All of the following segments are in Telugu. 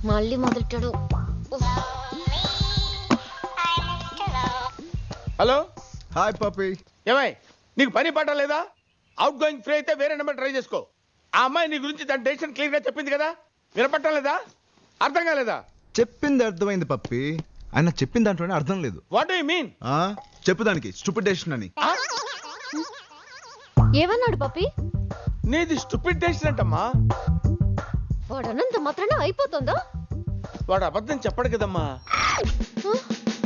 మళ్ళీ మొదలెట్టాడు ఉఫ్. హలో హాయ్ పప్పి ఏమై నీకు పని పాట లేదా అవుట్ గోయింగ్ ఫ్రీ అయితే వేరే నెంబర్ ట్రై చేసుకో ఆ అమ్మాయి నీ గురించి తన డెసిషన్ క్లియర్ గా చెప్పింది కదా వినపట్టం లేదా అర్థం కాలేదా చెప్పింది అర్థమైంది పప్పి ఆయన చెప్పిన దాంట్లోనే అర్థం లేదు వాట్ యు మీన్ ఆ చెప్పు దానికి స్టూపిడ్ డెసిషన్ అని ఏమన్నాడు పప్పి నీది స్టూపిడ్ డెసిషన్ అంటమ్మా వాడు అన్నంత మాత్రాన అయిపోతుందా వాడు అబద్ధం చెప్పడు కదమ్మా హ?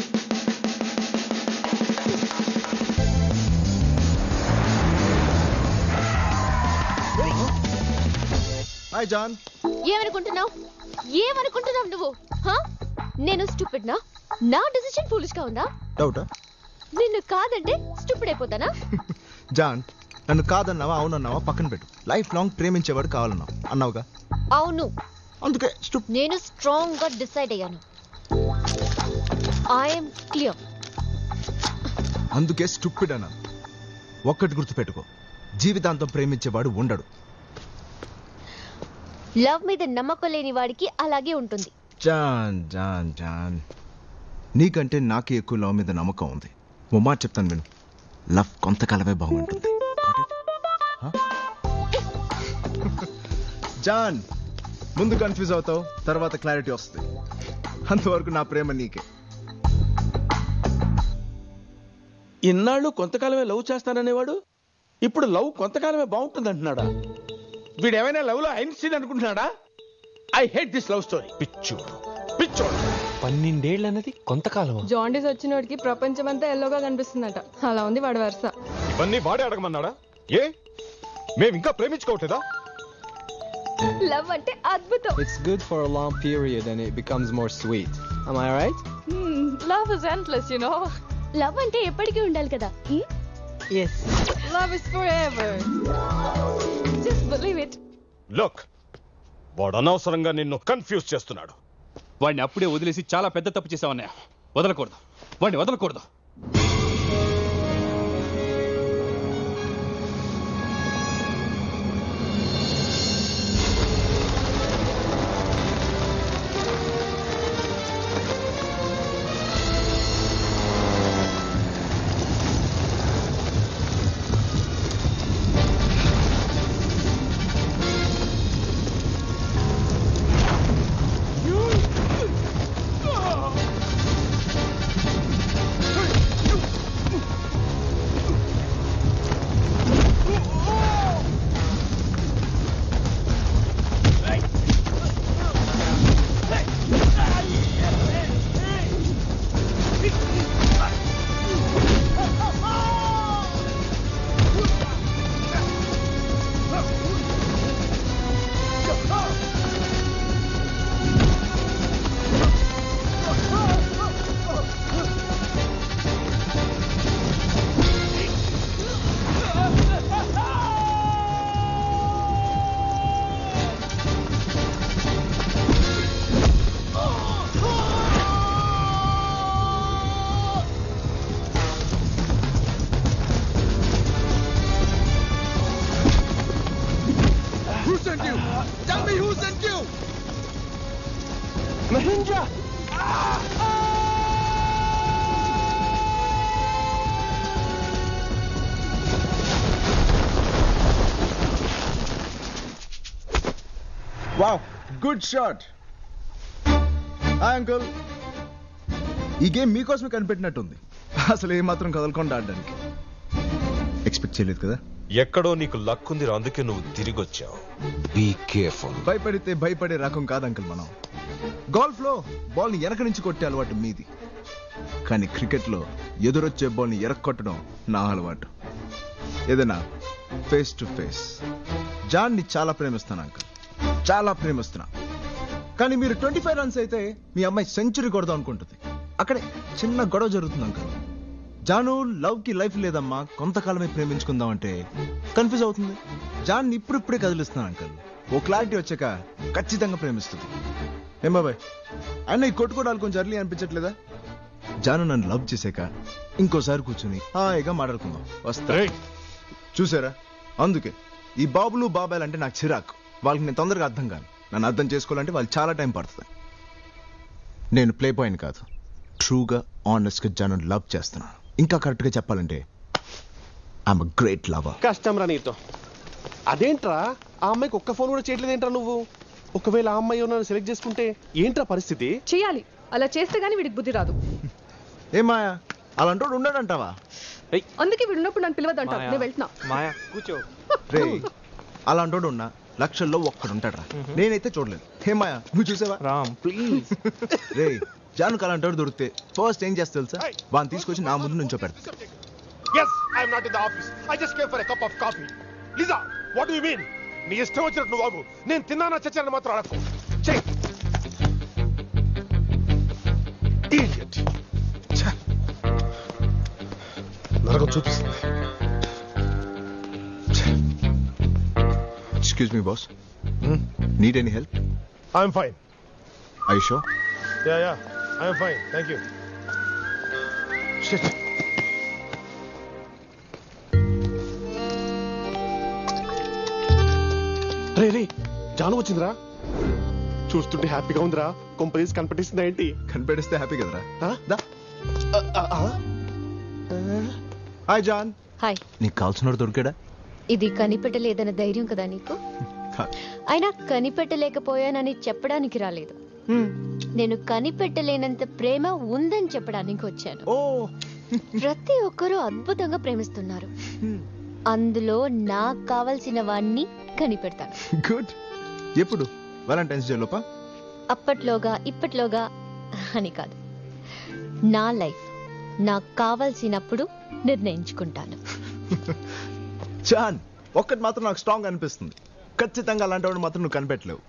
హాయ్ జాన్ ఏమనుకుంటున్నావు ఏమనుకుంటున్నావు నువ్వు హ? నేను స్టూపిడ్ నా నా డిసిషన్ ఫూలిష్ గా ఉందా డౌటా నిన్ను కాదంటే స్టూపిడ్ అయిపోతానా జాన్ నన్ను కాదన్నావా అవునన్నావా పక్కన పెట్టు లైఫ్ లాంగ్ ప్రేమించేవాడు కావాలన్నావు అన్నావుగా అవును అందుకే స్టూప్ నేను స్ట్రాంగ్ గా డిసైడ్ అయ్యాను ఐఎమ్ క్లియర్ అందుకే స్టూపిడ్ అన్నాను ఒక్కటి గుర్తుపెట్టుకో జీవితాంతం ప్రేమించేవాడు ఉండడు లవ్ మీద నమ్మకం లేని వాడికి అలాగే ఉంటుంది జాన్ జాన్ జాన్ నీకంటే నాకే ఎక్కువ లవ్ మీద నమ్మకం ఉంది ఓ మాట చెప్తాను విను లవ్ కొంతకాలమే బాగుంటుంది Got it? Huh? జాన్ ముందు కన్ఫ్యూజ్ అవుతావు తర్వాత క్లారిటీ వస్తుంది అంతవరకు నా ప్రేమ నీకే ఇన్నాళ్ళు కొంతకాలమే లవ్ చేస్తాననేవాడు ఇప్పుడు లవ్ కొంతకాలమే బాగుంటుంది అంటున్నాడా వీడు ఏమైనా లవ్ లో ఐన్స్టీన్ అనుకుంటున్నాడా I hate this love story పిచ్చోడు పిచ్చోడు పన్నెండేళ్ళు అన్నది కొంతకాలం జాండీస్ వచ్చినోడికి ప్రపంచమంతా ఎల్లోగా కనిపిస్తుందట అలా ఉంది వాడి వరుస ఇవన్నీ వాడే అడగమన్నాడా ఏ మేము ఇంకా ప్రేమించుకోవట్లేదా లవ్ అంటే అద్భుతం It's good for a long period and it becomes more sweet. Am I right? Love is endless you know love అంటే ఎప్పటికీ ఉండాలి కదా హ్మ్? Yes. Love is forever just believe it look వాడు అనవసరంగా నిన్ను కన్ఫ్యూజ్ చేస్తున్నాడు వాడిని అప్పుడే వదిలేసి చాలా పెద్ద తప్పు చేసావన్నయ్య వదలకూడదు వాడిని వదలకూడదు Who sent you? Tell me who sent you? Mahendra wow good shot hi uncle ఈ గేమ్ మీకోసమే కనిపెట్టినట్టుంది అసలు ఏమాత్రం కదలకుండా ఆడడానికి ఎక్స్పెక్ట్ చేయలేదు కదా ఎక్కడో నీకు లక్ ఉంది అందుకే నువ్వు తిరిగి వచ్చావు బీ కేర్ఫుల్ భయపడితే భయపడే రకం కాదు అంకుల్ మనం గోల్ఫ్ లో బాల్ ని వెనక నుంచి కొట్టే అలవాటు మీది కానీ క్రికెట్ లో ఎదురొచ్చే బాల్ ని ఎరక్కొట్టడం నా అలవాటు ఏదైనా ఫేస్ టు ఫేస్ జాన్ ని చాలా ప్రేమిస్తాను అంకుల్ చాలా ప్రేమిస్తున్నా కానీ మీరు ట్వంటీ ఫైవ్ రన్స్ అయితే మీ అమ్మాయి సెంచరీ కొడదాం అనుకుంటుంది అక్కడే చిన్న గొడవ జరుగుతుంది అంకుల్ జాను లవ్ కి లైఫ్ లేదమ్మా కొంతకాలమే ప్రేమించుకుందాం అంటే కన్ఫ్యూజ్ అవుతుంది జాన్ ఇప్పుడిప్పుడే కదిలిస్తున్నాను అంకల్ ఓ క్లారిటీ వచ్చాక ఖచ్చితంగా ప్రేమిస్తుంది ఏం బాబాయ్ అన్న ఈ కొట్టుకోవడాలు కొంచెం అర్లీ అనిపించట్లేదా జాను నన్ను లవ్ చేశాక ఇంకోసారి కూర్చుని హాయిగా మాట్లాడుకుందాం వస్తా ఏయ్! చూసారా అందుకే ఈ బాబులు బాబాయ్ అంటే నాకు చిరాకు వాళ్ళకి నేను తొందరగా అర్థం కాను నన్ను అర్థం చేసుకోవాలంటే వాళ్ళు చాలా టైం పడుతుంది నేను ప్లే బాయ్ని కాదు ట్రూగా ఆనెస్ట్గా జనం లవ్ చేస్తున్నాను ఇంకా కరెక్ట్గా చెప్పాలంటే ఐఎమ్ గ్రేట్ లవర్ కష్టం రా నీతో అదేంట్రా ఆ అమ్మాయికి ఒక్క ఫోన్ కూడా చేయట్లేదేంట్రా నువ్వు ఒకవేళ ఆ అమ్మాయి నన్ను సెలెక్ట్ చేసుకుంటే ఏంట్రా పరిస్థితి చేయాలి అలా చేస్తే గానీ వీడికి బుద్ధి రాదు ఏ మాయా అలాంటోడు ఉన్నాడంటావా అందుకే వీడు ఉన్నప్పుడు నన్ను పిలవద్దంట నేను వెళ్తున్నా మాయా కూర్చో రే అలాంటోడు ఉన్నా లక్షల్లో ఒక్కడు ఉంటాడు నేనైతే చూడలేదు హే మాయా నువ్వు చూసావా రామ్ ప్లీజ్ రే జానుకు అలాంటోడు దొరికితే ఫస్ట్ ఏం చేస్తా తెలుసా వాడిని తీసుకొచ్చి నా ముందు నుంచో పెడతా yes I'm not in the office I just came for a cup of coffee Liza what you mean నీ ఇష్టం వచ్చినట్టు నువ్వు బాబు నేను తిన్నానా చచ్చాను మాత్రం అడగకు చెయ్ Idiot. ఛ. నరకం చూపిస్తుంది excuse me boss need any help I'm fine I show yeah yeah I'm fine thank you shit రే రే జాను వచ్చిందిరా చూస్తుంటే హ్యాపీగా ఉందిరా కొంపదీసి కనిపెట్టిస్తుందా ఏంటి కనిపెడిస్తే హ్యాపీ కదరా ఆ? దా ఆ, ఆ, ఆ? హాయ్ జాన్ హాయ్ నీకు కావాల్సినోడు దొరికాడా ఇది కనిపెట్టలేదన్న ధైర్యం కదా నీకు అయినా కనిపెట్టలేకపోయానని చెప్పడానికి రాలేదు నేను కనిపెట్టలేనంత ప్రేమ ఉందని చెప్పడానికి వచ్చాను ఓ ప్రతి ఒక్కరూ అద్భుతంగా ప్రేమిస్తున్నారు అందులో నాకు కావలసిన వాణ్ణి కనిపెడతాను గుడ్ ఎప్పుడు వాలంటైన్స్ డే లోపా అప్పట్లోగా ఇప్పట్లోగా అని కాదు నా లైఫ్ నాకు కావలసినప్పుడు నిర్ణయించుకుంటాను జాన్ ఒక్కటి మాత్రం నాకు స్ట్రాంగ్ అనిపిస్తుంది ఖచ్చితంగా అలాంటి వాడు మాత్రం నువ్వు కనిపెట్టలేవు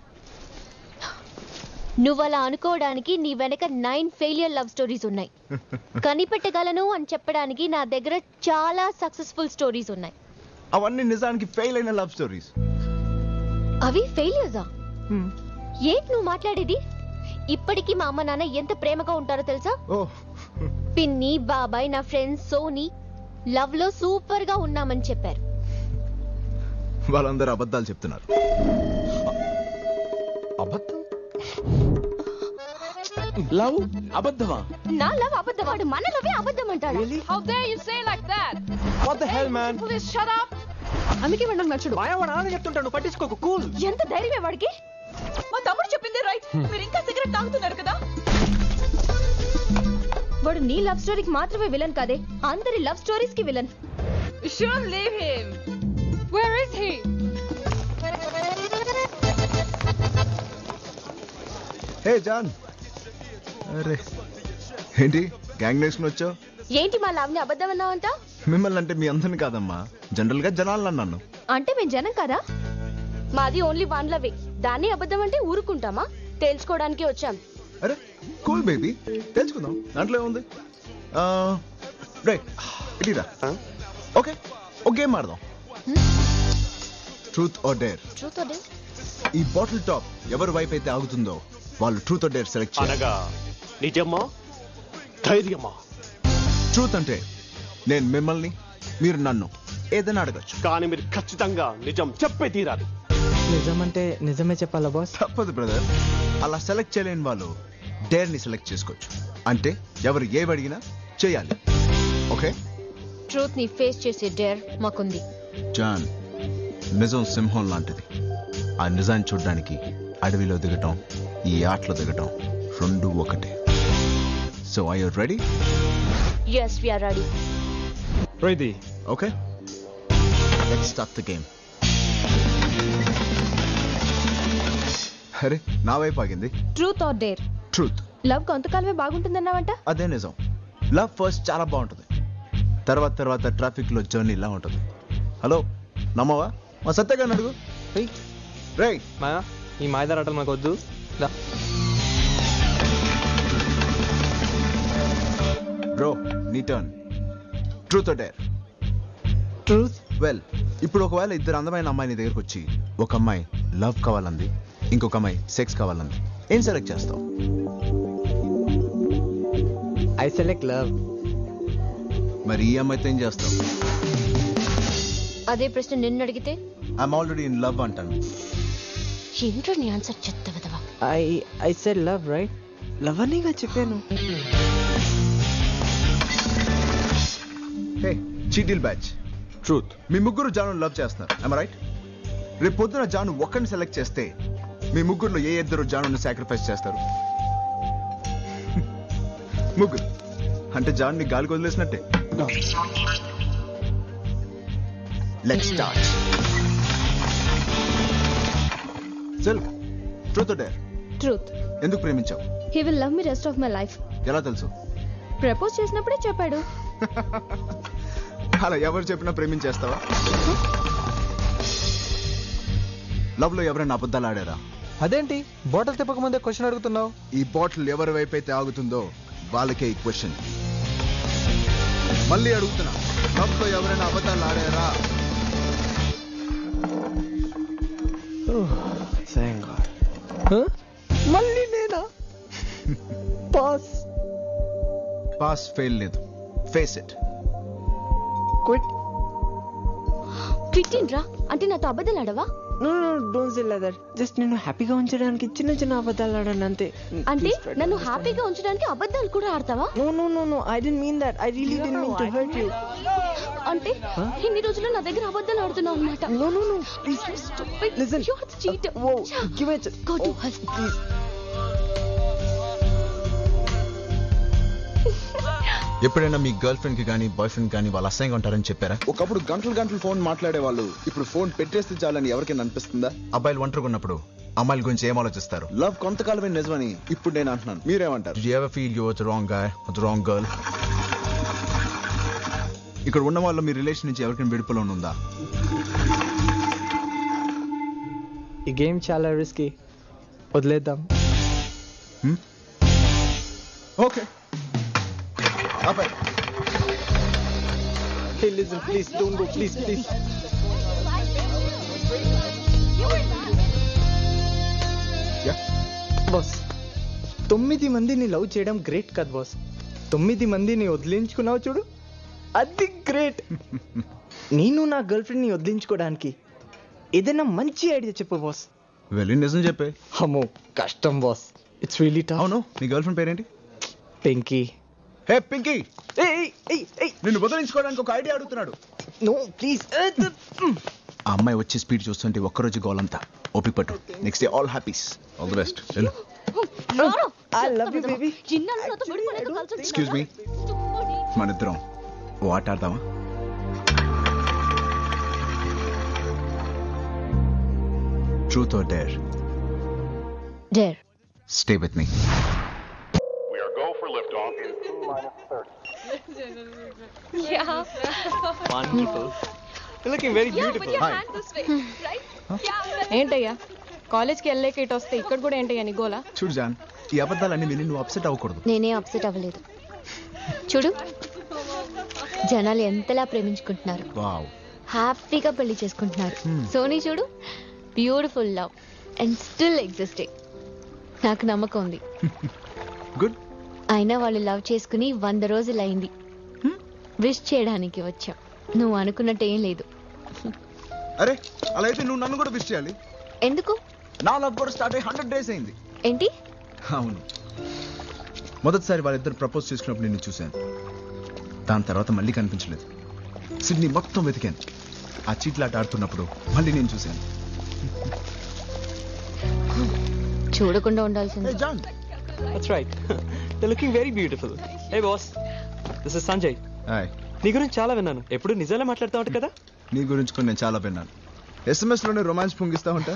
నువ్వు అలా అనుకోవడానికి నీ వెనక నైన్ ఫెయిలియర్ లవ్ స్టోరీస్ ఉన్నాయి కనిపెట్టగలను అని చెప్పడానికి నా దగ్గర చాలా సక్సెస్ఫుల్ స్టోరీస్ ఉన్నాయి అవన్నీ నిజానికి ఫెయిల్ అయిన లవ్ స్టోరీస్ అవి ఫెయిలియర్సా ఏంటి నువ్వు మాట్లాడేది ఇప్పటికీ మా అమ్మ నాన్న ఎంత ప్రేమగా ఉంటారో తెలుసా ఓ పిన్ని బాబాయ్ నా ఫ్రెండ్స్ సోనీ లవ్ లో సూపర్ గా ఉన్నామని చెప్పారు వాళ్ళందరూ అబద్ధాలు చెప్తున్నారు అబద్ధం లవ్ అబద్ధమా నా లవ్ అబద్ధమాడు మన లవే అబద్ధం అంటాడు How dare you say like that? What the hell man Please shut up. అందుకే వాడు నాకు నచ్చడు మాయా వాడు ఆడ చెప్తుంటాడు పట్టించుకోకు కూల్ ఎంత ధైర్యమే వాడికి మా తమ్ముడు చెప్పింది రైట్ మీరు ఇంకా సిగరెట్ తాగుతున్నారు కదా వాడు నీ లవ్ స్టోరీకి మాత్రమే విలన్ కాదే అందరి లవ్ స్టోరీస్ కి villain You shouldn't leave him. Where is he? Hey John అరే ఏంటి గ్యాంగ్ నేసుకుని వచ్చావు ఏంటి మా లవ్ ని అబద్ధం అన్నావంట మిమ్మల్ని అంటే మీ అందరిని కాదమ్మా జనరల్ గా జనాలను అన్నాను అంటే మేము జనం కదా మాది ఓన్లీ వన్ లవే దాన్ని అబద్ధం అంటే ఊరుకుంటామా తేల్చుకోవడానికి వచ్చాం అరే కూల్ బేబీ తెలుసుకుందాం దాంట్లో ఏముంది రే ఇటీరా ఓకే ఒక గేమ్ ఆడదాం ట్రూత్ ఆర్ డేర్ ట్రూత్ ఈ బాటిల్ టాప్ ఎవరి వైపు అయితే ఆగుతుందో వాళ్ళు ట్రూత్ ఆర్ డేర్ సెలెక్ట్ చేయాలి అనగా నిజమ్మా ధైర్యమా ట్రూత్ అంటే నేను మిమ్మల్ని మీరు నన్ను ఏదైనా అడగచ్చు కానీ మీరు ఖచ్చితంగా నిజం చెప్పే తీరాలి నిజమంటే నిజమే చెప్పాలా బాస్ తప్పదు బ్రదర్ అలా సెలెక్ట్ చేయలేని వాళ్ళు డేర్ ని సెలెక్ట్ చేసుకోవచ్చు అంటే ఎవరు ఏవి అడిగినా చేయాలి ఓకే ట్రూత్ ని ఫేస్ చేసే డేర్ మాకుంది జాన్ నిజం సింహం లాంటిది ఆ నిజాన్ని చూడడానికి అడవిలో దిగటం ఈ ఆటలో దిగటం రెండు ఒకటే so I you ready yes we are ready ready okay let's start the game అరే నా వైపు ఆగింది truth or dare truth love కొంతకాలమే బాగుంటుందన్నావంట అదే నిజం లవ్ ఫస్ట్ చాలా బాగుంటుంది తర్వాత తర్వాత ట్రాఫిక్ లో జర్నీ ఇలా ఉంటుంది హలో నమ్మవా మా సత్యగారిని అడుగు రేయ్ మాయా ఈ మాయదారాటలు మాకు వద్దు దా. బ్రో నీ turn truth dare truth well ఇప్పుడు ఒకవేళ ఇద్దరు అందమైన అమ్మాయి నీ దగ్గరకు వచ్చి ఒక అమ్మాయి లవ్ కావాలంది ఇంకొక అమ్మాయి సెక్స్ కావాలంది ఏం సెలెక్ట్ చేస్తావు ఐ సెలెక్ట్ లవ్ మరి ఈ అమ్మాయితో ఏం చేస్తావు అదే ప్రశ్న నిన్ను అడిగితే ఐఎమ్ ఆల్రెడీ ఇన్ లవ్ అంటాను ఏంటో నీ ఆన్సర్ చెత్త విధవా I I said love right లవర్నిగా చెప్పాను హే చీటిల్ బ్యాచ్ ట్రూత్ మీ ముగ్గురు జాను లవ్ చేస్తున్నారు ఐమ్ రైట్ రేపు పొద్దున జాను ఒక్కరిని సెలెక్ట్ చేస్తే మీ ముగ్గురులో ఏ ఇద్దరు జానుని సాక్రిఫైస్ చేస్తారు ముగ్గురు అంటే జాన్ని గాలికి వదిలేసినట్టే లెట్ స్టార్ట్ చల్ ట్రూత్ డేర్ ట్రూత్ ఎందుకు ప్రేమించావు he will love me rest of my life ఎలా తెలుసు ప్రపోజ్ చేసినప్పుడే చెప్పాడు అలా ఎవరు చెప్పినా ప్రేమించేస్తావా లవ్ లో ఎవరైనా అబద్ధాలు ఆడారా అదేంటి బాటిల్ తిప్పక ముందే క్వశ్చన్ అడుగుతున్నావు ఈ బాటిల్ ఎవరి వైపు అయితే ఆగుతుందో వాళ్ళకే ఈ క్వశ్చన్ మళ్ళీ అడుగుతున్నా లవ్ లో ఎవరైనా అబద్ధాలు ఆడారా మళ్ళీ నేనా పాస్ పాస్ ఫెయిల్ లేదు ఫేస్ ఇట్ క్విట్ క్విట్టిండ్రా అంటే నాతో అబద్ధాలు ఆడవా నో నో డోంట్ సే లదర్ జస్ట్ నేను హ్యాపీగా ఉంచడానికి చిన్న చిన్న అబద్ధాలు ఆడాను అంతే అంటే నన్ను హ్యాపీగా ఉంచడానికి అబద్ధాలు కూడా ఆడతావా no no no no I didn't mean that I really didn't mean to hurt you అంటే ఇన్ని రోజులు నా దగ్గర అబద్ధాలు ఆడుతున్నావు అనమాట no no no please listen Whoa, give it. Go to Oh, hell. please. ఎప్పుడైనా మీ గర్ల్ ఫ్రెండ్ కి కానీ బాయ్ ఫ్రెండ్ కానీ వాళ్ళు అసహ్యంగా ఉంటారని చెప్పారా ఒకప్పుడు గంటలు గంటలు ఫోన్ మాట్లాడే వాళ్ళు ఇప్పుడు ఫోన్ పెట్టేస్తే చాలని ఎవరికైనా అనిపిస్తుందా అబ్బాయిలు ఒంటరిగా ఉన్నప్పుడు అమ్మాయిల గురించి ఏం ఆలోచిస్తారు లవ్ కొంతకాలమే నిజమని ఇప్పుడు నేను అంటున్నాను మీరేమంటారు you ever feel you with wrong guy with wrong girl ఇక్కడ ఉన్న వాళ్ళు మీ రిలేషన్ నుంచి ఎవరికైనా విడుపులో ఉందా ఈ గేమ్ చాలా రిస్కీ వదిలేద్దాం ఓకే అబ్బాయి Hey, listen, please, don't go, please, please. Yeah. Boss తొమ్మిది మందిని లవ్ చేయడం గ్రేట్ కదా బాస్ తొమ్మిది మందిని వదిలించుకున్నావు చూడు అది గ్రేట్ నేను నా గర్ల్ ఫ్రెండ్ని వదిలించుకోవడానికి ఏదైనా మంచి ఐడియా చెప్పు బాస్ వెళ్ళి నిజం చెప్పే అమ్మో కష్టం బాస్ ఇట్స్ రియలీ టఫ్ అవును నీ గర్ల్ ఫ్రెండ్ పేరేంటి పెంకీ హే పింకీ ఏయ్ ఏయ్ ఏయ్ నిన్ను వదిలించుకోవడానికి ఒక ఐడియా అడుగుతున్నాడు నో ప్లీజ్ ఆ అమ్మాయి వచ్చే స్పీడ్ చూస్తుంటే ఒక్కరోజు గోలంతా ఓపిక పట్టు next day all happies all the best వెళ్ళు ఐ లవ్ యూ బేబీ ఇన్నాళ్ళు నాతో విడిపోలేక కలిసి ఎక్స్క్యూజ్ మీ మన ఇద్దరం ఓ ఆట ఆడదామా truth or dare dare stay with me We are go for liftoff in T minus 30. Wonderful looking very beautiful ఏంటయ్యా కాలేజ్కి వెళ్ళలేక ఇటు వస్తే ఇక్కడ కూడా ఏంటయ్యా నీ గోలా చూడు జాన్ ఈ అబద్ధాలన్నీ విని నువ్వు అప్సెట్ అవ్వకూడదు నేనే అప్సెట్ అవ్వలేదు చూడు జనాలు ఎంతలా ప్రేమించుకుంటున్నారు వావ్ హ్యాపీగా పెళ్లి చేసుకుంటున్నారు సోనీ చూడు beautiful love and still existing నాకు నమ్మకం ఉంది గుడ్ అయినా వాళ్ళు లవ్ చేసుకుని వంద రోజులు అయింది విష్ చేయడానికి వచ్చాం నువ్వు అనుకున్నట్టు ఏం లేదు అరే అలా అయితే నువ్వు నన్ను కూడా విష్ చేయాలి ఎందుకు నా లవ్ కూడా స్టార్ట్ అయ్యి హండ్రెడ్ డేస్ అయింది ఏంటి అవును మొదటిసారి వాళ్ళిద్దరు ప్రపోజ్ చేసుకున్నప్పుడు నిన్ను చూశాను దాని తర్వాత మళ్ళీ కనిపించలేదు సిడ్నీ మొత్తం వెతికాను ఆ చీట్లాట ఆడుతున్నప్పుడు మళ్ళీ నేను చూశాను చూడకుండా ఉండాల్సింది జాన్ that's right they looking very beautiful hey boss this is Sanjay hi నీ గురించి చాలా విన్నాను ఎప్పుడు నిజాలే మాట్లాడుతూ ఉంటా కదా నీ గురించి కూడా నేను చాలా విన్నాను ఎస్ఎంఎస్ లోనే రొమాన్స్ పొంగిస్తా ఉంటా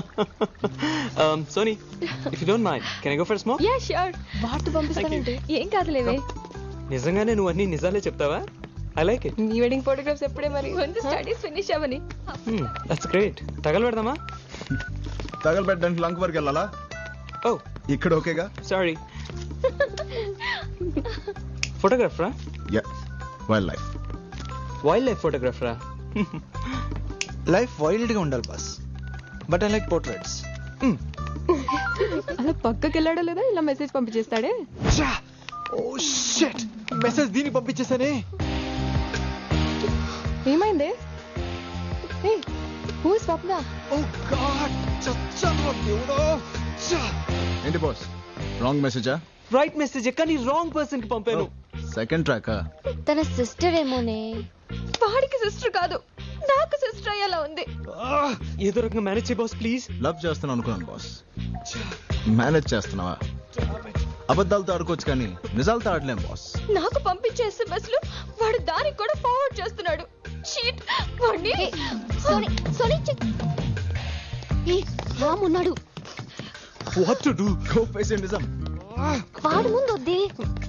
Soni if you don't mind can I go for smoke ya sure వార్త పంపిస్తానంటే ఏం కాదులేవే నిజంగానే నువ్వు అన్ని నిజాలే చెప్తావా ఐ లైక్ ఇట్ నీ వెడ్డింగ్ ఫోటోగ్రాఫ్స్ ఎప్పుడే మరి కొంచెం స్టడీస్ ఫినిష్ అవ్వని దట్స్ గ్రేట్ తగలు పెడదామా తగలబెట్టడానికి లంక్ వరకు వెళ్ళాలా ఓ ఇక్కడ ఓకేగా సారీ ఫోటోగ్రాఫరా ya wild life wild life ఫోటోగ్రాఫరా లైఫ్ వైల్డ్ గా ఉండాలి boss but I like portraits అలా పక్కకి వెళ్ళాడో లేదా ఇలా మెసేజ్ పంపించేస్తాడే ఓ షిట్ మెసేజ్ దీనికి పంపించేసానే ఏమైంది హూ స్వప్న ఓ గాడ్ చచ్చాను దేవుడో ఏంటి బాస్ రాంగ్ మెసేజా రైట్ మెసేజ్ కానీ రాంగ్ పర్సన్ కి పంపాను సెకండ్ ట్రాకా తన సిస్టర్ ఏమోనే వాడికి సిస్టర్ కాదు నాకు సిస్టర్ అయ్యేలా ఉంది ఏదో రకంగా మేనేజ్ చేయ బాస్ ప్లీజ్ లవ్ చేస్తాను అనుకున్నాను బాస్ మేనేజ్ చేస్తున్నావా అబద్ధాలతో ఆడుకోవచ్చు కానీ నిజాలతో ఆడలేం బాస్ నాకు పంపించే ఎస్ఎంఎస్ లు వాడు దానికి కూడా ఫార్వర్డ్ చేస్తున్నాడు షీట్ వాడిని సోనీ సోనీ చెక్ ఏ రామ్ ఉన్నాడు what to do go face నిజం వాడు ముందు వద్దే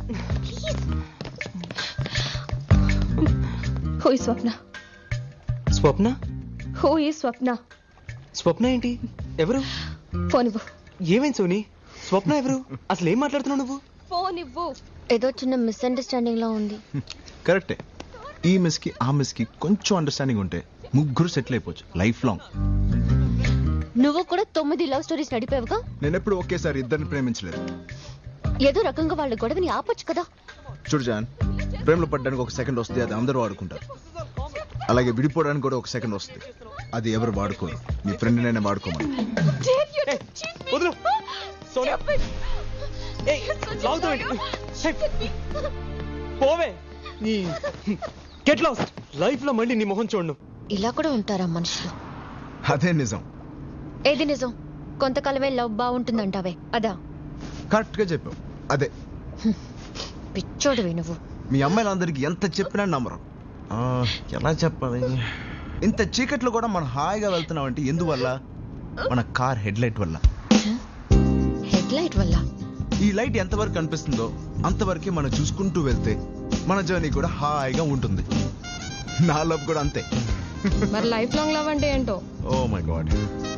హూ ఈ స్వప్న స్వప్న హూ ఈ స్వప్న స్వప్న ఏంటి ఎవరు ఫోన్ ఇవ్వు ఏమైంది సోనీ స్వప్న ఎవరు అసలు ఏం మాట్లాడుతున్నావు నువ్వు ఫోన్ ఇవ్వు ఏదో చిన్న మిస్అండర్స్టాండింగ్ లా ఉంది కరెక్టే ఈ మిస్ కి ఆ మిస్ కి కొంచెం అండర్స్టాండింగ్ ఉంటే ముగ్గురు సెటిల్ అయిపోవచ్చు లైఫ్ లాంగ్ నువ్వు కూడా తొమ్మిది లవ్ స్టోరీస్ నడిపావుగా నేను ఎప్పుడు ఒకేసారి ఇద్దరిని ప్రేమించలేదు ఏదో రకంగా వాళ్ళ గొడవని ఆపొచ్చు కదా చూడు జాన్ ప్రేమలో పడ్డానికి ఒక సెకండ్ వస్తుంది అది అందరూ వాడుకుంటారు అలాగే విడిపోవడానికి కూడా ఒక సెకండ్ వస్తుంది అది ఎవరు వాడుకోరు మీ ఫ్రెండ్ నైనా వాడుకోమని వదులు సోనియా ఏయ్ లాగుతావేంటి హే, పోవే నీ గెట్ లాస్ట్ లైఫ్ లో మళ్ళీ నీ మొహం చూడను ఇలా కూడా ఉంటారా మనుషులు అదే నిజం ఏది నిజం కొంతకాలమే లవ్ బాగుంటుందంటావే అదా కరెక్ట్ గా చెప్పావు అదే పిచ్చోడివి నువ్వు మీ అమ్మాయిలందరికీ ఎంత చెప్పినా నమ్మరు ఆ, ఎలా చెప్పాలి ఇంత చీకట్లో కూడా మనం హాయిగా వెళ్తున్నామంటే ఎందువల్ల మన కార్ హెడ్ లైట్ వల్ల హెడ్ లైట్ వల్ల ఈ లైట్ ఎంతవరకు కనిపిస్తుందో అంతవరకే మనం చూసుకుంటూ వెళ్తే మన జర్నీ కూడా హాయిగా ఉంటుంది నా లవ్ కూడా అంతే మరి లైఫ్ లాంగ్ లవ్ అంటే ఏంటో ఓ మై గాడ్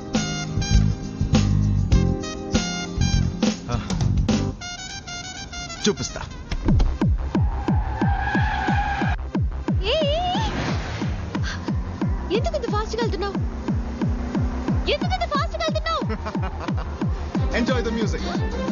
చూపిస్తా ఎందుకు ఇంత ఫాస్ట్ గా వెళ్తున్నావు ఎందుకు ఇంత ఫాస్ట్ గా వెళ్తున్నావు ఎంజాయ్ ద మ్యూజిక్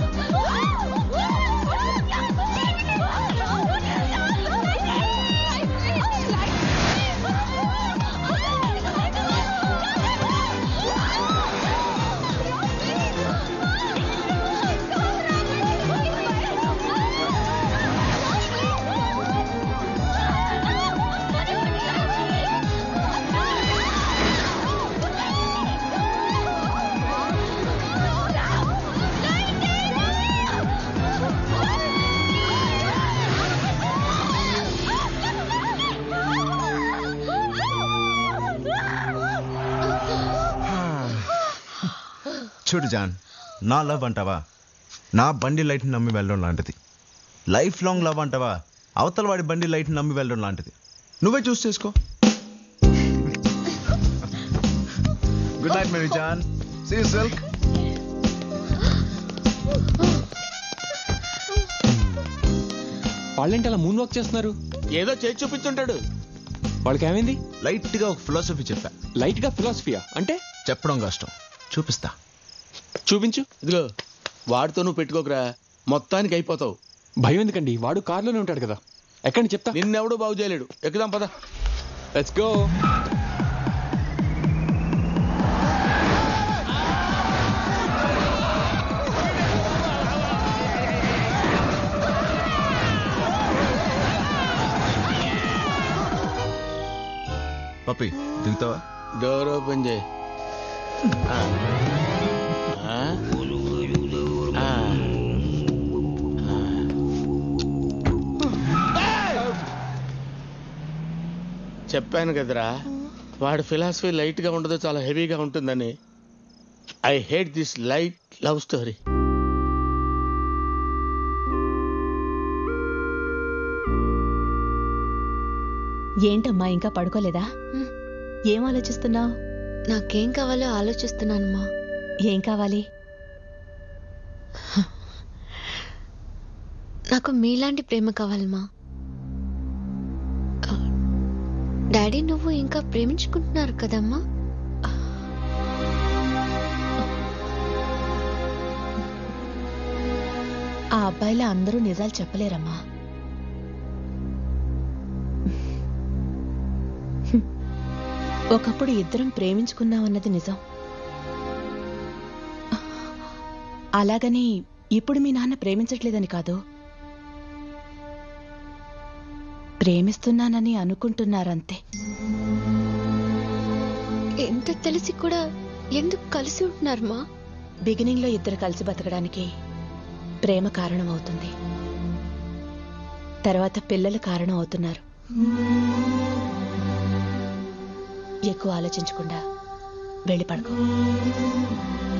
చూడు జాన్ నా లవ్ అంటావా నా బండి లైట్ని నమ్మి వెళ్ళడం లాంటిది లైఫ్ లాంగ్ లవ్ అంటావా అవతల వాడి బండి లైట్ని నమ్మి వెళ్ళడం లాంటిది నువ్వే చూస్ చేసుకో గుడ్ నైట్ మేరీ జాన్ సీ యూ సిల్క్ వాళ్ళేంటి అలా మూన్ వాక్ చేస్తున్నారు ఏదో చేసి చూపించుంటాడు వాళ్ళకి ఏమైంది లైట్ గా ఒక ఫిలాసఫీ చెప్పా లైట్ గా ఫిలాసఫియా అంటే చెప్పడం కష్టం చూపిస్తా చూపించు ఇదిగో వాడితో నువ్వు పెట్టుకోకరా మొత్తానికి అయిపోతావు భయం ఎందుకండి వాడు కార్లోనే ఉంటాడు కదా ఎక్కడి చెప్తా నిన్నెవడూ బాగు చేయలేడు ఎక్కుదాం పద లెట్స్ గో పప్పి దిగుతావా డోర్ ఓపెన్ చేయి ఆ. ఆ? ఆ. ఆ. చెప్పాను కదరా వాడి ఫిలాసఫీ లైట్ గా ఉండదు చాలా హెవీగా ఉంటుందని I hate this light love story ఏంటమ్మా ఇంకా పడుకోలేదా ఏం ఆలోచిస్తున్నావు నాకేం కావాలో ఆలోచిస్తున్నానమ్మా ఏం కావాలి నాకు మీలాంటి ప్రేమ కావాలమ్మా ఆ, డాడీ నువ్వు ఇంకా ప్రేమించుకుంటున్నారు కదమ్మా ఆ అబ్బాయిలా అందరూ నిజాలు చెప్పలేరమ్మా హ్మ్. ఒకప్పుడు ఇద్దరం ప్రేమించుకున్నామన్నది నిజం అలాగని ఇప్పుడు మీ నాన్న ప్రేమించట్లేదని కాదు ప్రేమిస్తున్నానని అనుకుంటున్నారంతే ఎంత తెలిసి కూడా ఎందుకు కలిసి ఉంటున్నారు మా బిగినింగ్ లో ఇద్దరు కలిసి బతకడానికి ప్రేమ కారణం అవుతుంది తర్వాత పిల్లలు కారణం అవుతున్నారు ఎక్కువ ఆలోచించకుండా వెళ్ళి పడుకో